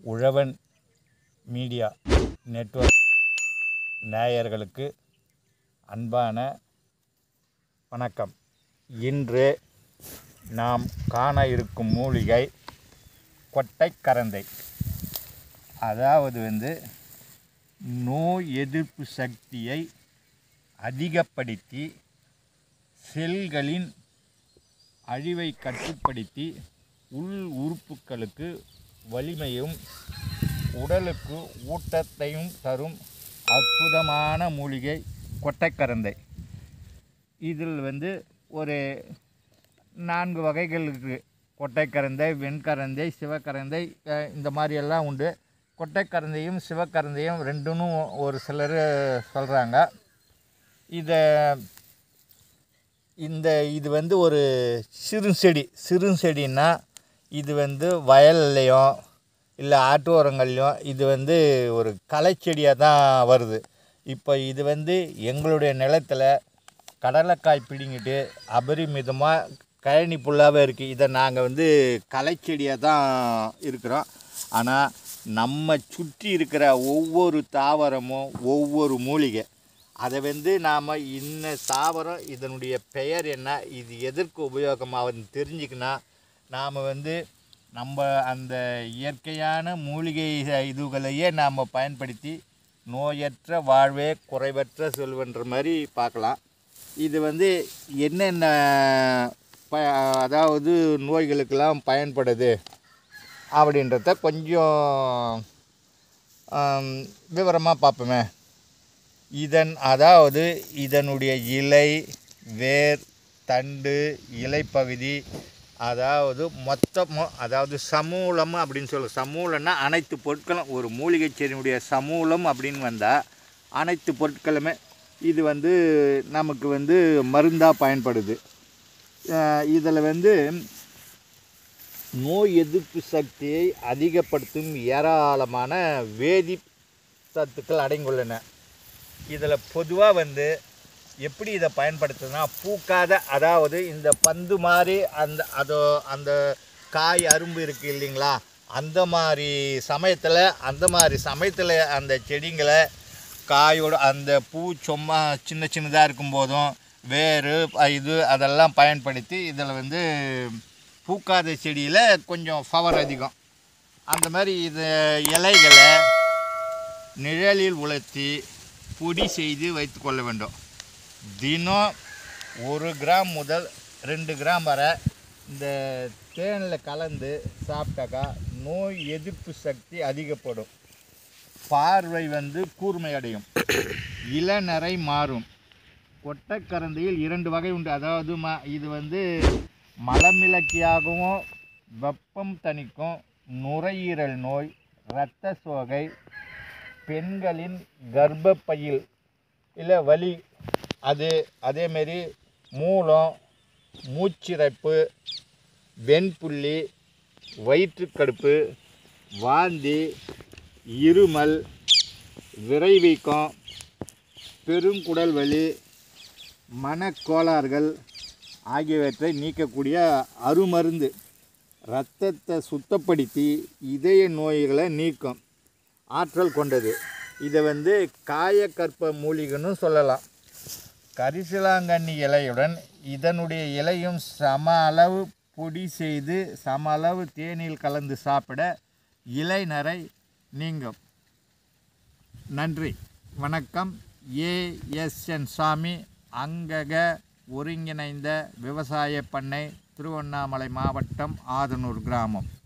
உழவன் media network நேயர்களுக்கு அன்பான வணக்கம் இன்று நாம் காண இருக்கும் மூலிகை கொட்டைக்கரந்தை அதாவது வந்து நோய் எதிர்ப்பு சக்தியை அதிகப்படுத்தி செல்களின் அழிவை கட்டுப்படுத்தி உள் உறுப்புகளுக்கு வலிமையும் உடலுக்கு ஊட்டத்தையும் தரும் அற்புதமான மூலிகை கொட்டைக்கரந்தை இதில் வந்து ஒரு நான்கு வகைகள் இருக்குது கொட்டைக்கரந்தை வெண்கரந்தை சிவக்கரந்தை அஹ் இந்த மாதிரி எல்லாம் உண்டு கொட்டைக்கரந்தையும் சிவக்கரந்தையும் ரெண்டும் ஒரு சிலர் சொல்கிறாங்க இதை இந்த இது வந்து ஒரு சிறுசெடி சிறுசெடின்னா இது வந்து வயல்லையும் இல்லை ஆட்டோரங்கள்லையும் இது வந்து ஒரு களைச்செடியாக தான் வருது இப்போ இது வந்து எங்களுடைய நிலத்தில் கடலைக்காய் பிடிங்கிட்டு அபரிமிதமாக கழனி புல்லாகவே இருக்குது இதை நாங்கள் வந்து களைச்செடியாக தான் இருக்கிறோம் ஆனால் நம்ம சுற்றி இருக்கிற ஒவ்வொரு தாவரமும் ஒவ்வொரு மூலிகை அதை வந்து நாம் இன்ன தாவரம் இதனுடைய பெயர் என்ன இது எதற்கு உபயோகமாகுதுன்னு தெரிஞ்சுக்கினா நாம் வந்து நம்ம அந்த இயற்கையான மூலிகை இதுகளையே நாம் பயன்படுத்தி நோயற்ற வாழ்வே குறைவற்ற செல்வன்ற மாதிரி பார்க்கலாம் இது வந்து என்னென்ன ப அதாவது நோய்களுக்கெல்லாம் பயன்படுது அப்படின்றத கொஞ்சம் விவரமாக பார்ப்போமே இதன் அதாவது இதனுடைய இலை வேர் தண்டு இலைப்பகுதி அதாவது மொத்தமும் அதாவது சமூலம் அப்படின்னு சொல்ல சமூலம்னா அனைத்து பொருட்களும் ஒரு மூலிகை செடியினுடைய சமூலம் அப்படின்னு வந்தால் அனைத்து பொருட்களுமே இது வந்து நமக்கு வந்து மருந்தாக பயன்படுது இதில் வந்து நோய் எதிர்ப்பு சக்தியை அதிகப்படுத்தும் ஏராளமான வேதி சத்துக்கள் அடங்கியுள்ளன இதில் பொதுவாக வந்து எப்படி இதை பயன்படுத்துதுன்னா பூக்காத அதாவது இந்த பந்து மாதிரி அந்த அதோ அந்த காய் அரும்பு இருக்குது இல்லைங்களா அந்த மாதிரி சமயத்தில் அந்த மாதிரி சமயத்தில் அந்த செடிங்களை காயோட அந்த பூ சும்மா சின்ன சின்னதாக இருக்கும்போதும் வேறு இது அதெல்லாம் பயன்படுத்தி இதில் வந்து பூக்காத செடியில் கொஞ்சம் பவர் அதிகம் அந்த மாதிரி இது இலைகளை நிழலில் உலர்த்தி பொடி செய்து வைத்து கொள்ள வேண்டும் தினம் ஒரு கிராம் முதல் ரெண்டு கிராம் வரை இந்த தேனில் கலந்து சாப்பிட்டாக்கா நோய் எதிர்ப்பு சக்தி அதிகப்படும் பார்வை வந்து கூர்மை அடையும் இளநரை மாறும் கொட்டைக்கரந்தையில் இரண்டு வகை உண்டு அதாவது ம இது வந்து மலமிளக்கியாகவும் வெப்பம் தணிக்கும் நுரையீரல் நோய் இரத்த சோகை பெண்களின் கர்ப்பப்பையில் இல்லை வலி அது அதேமாரி மூலம் மூச்சிறைப்பு வெண்புள்ளி வயிற்றுக்கடுப்பு வாந்தி இருமல் விரைவீக்கம் பெருங்குடல் வலி மனக்கோளாறுகள் ஆகியவற்றை நீக்கக்கூடிய அருமருந்து இரத்தத்தை சுத்தப்படுத்தி இதய நோய்களை நீக்கும் ஆற்றல் கொண்டது இதை வந்து காயக்கற்ப மூலிகைன்னு சொல்லலாம் கரிசலாங்கண்ணி இலையுடன் இதனுடைய இலையும் சம அளவு பொடி செய்து சம அளவு தேனில் கலந்து சாப்பிட இலைநரை நீங்கும் நன்றி வணக்கம் ஏஎஸ்என் சாமி அங்கக ஒருங்கிணைந்த விவசாய பண்ணை திருவண்ணாமலை மாவட்டம் ஆதனூர் கிராமம்